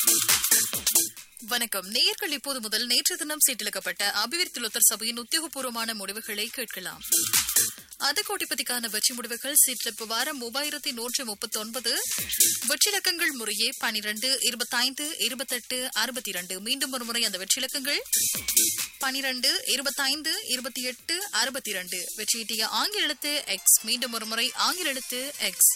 வணக்கம் நேயர்கள் இப்போது முதல் நேற்று தினம் சீட்டிலிக்கப்பட்ட அபிவிருத்தி லொத்தர் சபையின் உத்தியோகபூர்வமான முடிவுகளை கேட்கலாம் அது கோட்டிப்பதிக்கான வெற்றி முடிவுகள் சீட்டிலிப்பு வாரம் மூவாயிரத்தி நூற்றி முப்பத்தி ஒன்பது வெற்றிலக்கங்கள் முறையே பனிரெண்டு இருபத்தைந்து இருபத்தெட்டு அறுபத்தி இரண்டு மீண்டும் ஒரு முறை அந்த வெற்றிலக்கங்கள் பனிரெண்டு இருபத்தைந்து இருபத்தி எட்டு அறுபத்தி இரண்டு வெற்றியீட்டிய ஆங்கில எழுத்து எக்ஸ் மீண்டும் ஒரு முறை ஆங்கில எழுத்து எக்ஸ்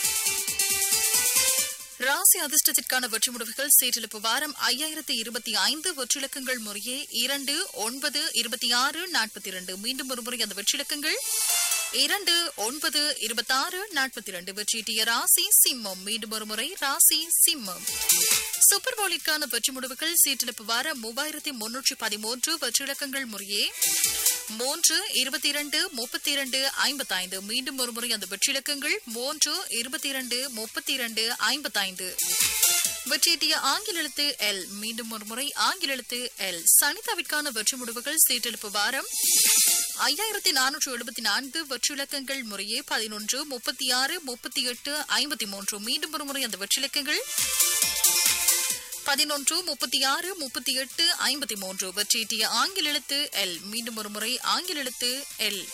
ராசி அதிர்ஷ்டத்திற்கான வெற்றி முடிவுகள் சேற்றிழப்பு வாரம் ஐயாயிரத்தி இருபத்தி ஐந்து வெற்றிலக்கங்கள் முறையே இரண்டு ஒன்பது இருபத்தி ஆறு நாற்பத்தி இரண்டு மீண்டும் ஒரு முறை அந்த வெற்றிலக்கங்கள் இரண்டு ஒன்பது இருபத்தாறு நாற்பத்தி இரண்டு வெற்றியீட்டிய ராசி சிம்மம் மீண்டும் ஒரு முறை ராசி சிம்மம் சூப்பர் பவுலிற்கான வெற்றி முடிவுகள் சீட்டிழப்பு வாரம் மூவாயிரத்தி முன்னூற்றி பதிமூன்று வெற்றிலக்கங்கள் முறையே மூன்று இருபத்தி இரண்டு முப்பத்தி இரண்டு ஐம்பத்தைந்து மீண்டும் ஒரு முறை அந்த வெற்றிலக்கங்கள் மூன்று இருபத்தி இரண்டு முப்பத்தி இரண்டு ஐம்பத்தைந்து வெற்றியீட்டிய ஆங்கில எழுத்து எல் மீண்டும் ஒரு முறை ஆங்கில எழுத்து எல் சனிதாவிற்கான வெற்றி முடிவுகள் சீட்டெழுப்பு வாரம் ஐயாயிரத்தி நானூற்று எழுபத்தி நான்கு வெற்றிலக்கங்கள் முறையே பதினொன்று முப்பத்தி ஆறு முப்பத்தி எட்டு ஐம்பத்தி மூன்று மீண்டும் ஒரு முறை அந்த வெற்றிலக்கங்கள் பதினொன்று முப்பத்தி ஆறு முப்பத்தி எட்டு ஐம்பத்தி மூன்று வெற்றியீட்டிய ஆங்கில எழுத்து எல் மீண்டும் ஒரு முறை ஆங்கில எழுத்து எல்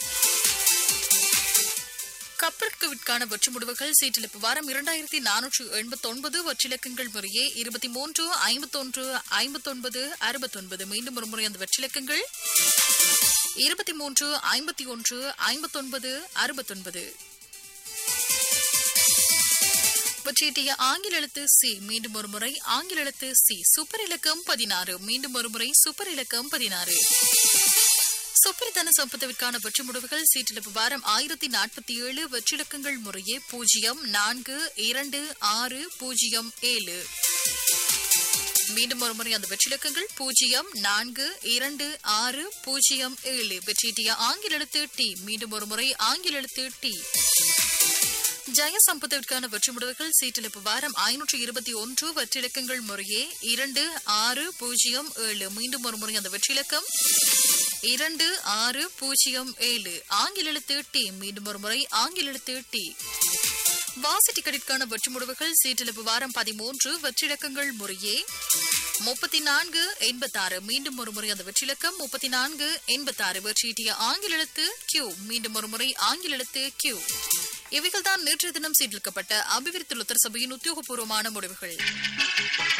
கப்பற்குவிற்கான வெற்றி முடிவுகள் சீட்டிழப்பு வாரம் இரண்டாயிரத்தி நானூற்று எண்பத்தி ஒன்பது வெற்றிலக்கங்கள் முறையே இருபத்தி மூன்று ஐம்பத்தொன்று ஐம்பத்தொன்பது அறுபத்தொன்பது மீண்டும் ஒரு முறை அந்த வெற்றிலக்கங்கள் இருபத்தி மூன்று ஐம்பத்தி ஒன்று ஐம்பத்தொன்பது அறுபத்தொன்பது வெற்றியீட்டிய ஆங்கில எழுத்து சி மீண்டும் ஒரு முறை ஆங்கில எழுத்து சி சூப்பர் இலக்கம் பதினாறு மீண்டும் ஒரு முறை சூப்பர் இலக்கம் பதினாறு சொப்பரித்தன சம்பத்துவிற்கான வெற்றி முடிவுகள் சீட்டிழப்பு வாரம் ஆயிரத்தி நாற்பத்தி ஏழு வெற்றிலக்கங்கள் முறையே பூஜ்ஜியம் நான்கு இரண்டு ஆறு பூஜ்ஜியம் ஏழு மீண்டும் ஒரு முறை அந்த வெற்றிலக்கங்கள் பூஜ்ஜியம் நான்கு இரண்டு ஆறு பூஜ்ஜியம் ஏழு வெற்றியிட்டிய ஆங்கில எழுத்து டி மீண்டும் ஒரு முறை ஆங்கில எழுத்து டி ஜெய சம்பத்திற்கான வெற்றி முடிவுகள் சீட்டிழப்பு வாரம் ஐநூற்று இருபத்தி ஒன்று வெற்றிலக்கங்கள் முறையே இரண்டு ஆறு பூஜ்ஜியம் ஏழு மீண்டும் ஒரு முறை அந்த வெற்றிலக்கம் இரண்டு ஆறு பூஜ்ஜியம் ஏழு ஆங்கில எழுத்து டி மீண்டும் ஒரு முறை ஆங்கில எழுத்து டி வாசி டிக்கெட்டிற்கான வெற்றி முடிவுகள் சீட்டிழப்பு வாரம் பதிமூன்று வெற்றிலக்கங்கள் முறையே முப்பத்தி நான்கு எண்பத்தாறு மீண்டும் ஒரு முறை அந்த வெற்றிலக்கம் முப்பத்தி நான்கு எண்பத்தாறு வெற்றியிட்டிய ஆங்கில எழுத்து கியூ மீண்டும் ஒரு முறை ஆங்கில எழுத்து கியூ இவைகள்தான் நேற்றைய தினம் சீட்டிலிக்கப்பட்ட அபிவிருத்தி உத்தர சபையின் உத்தியோகபூர்வமான முடிவுகள்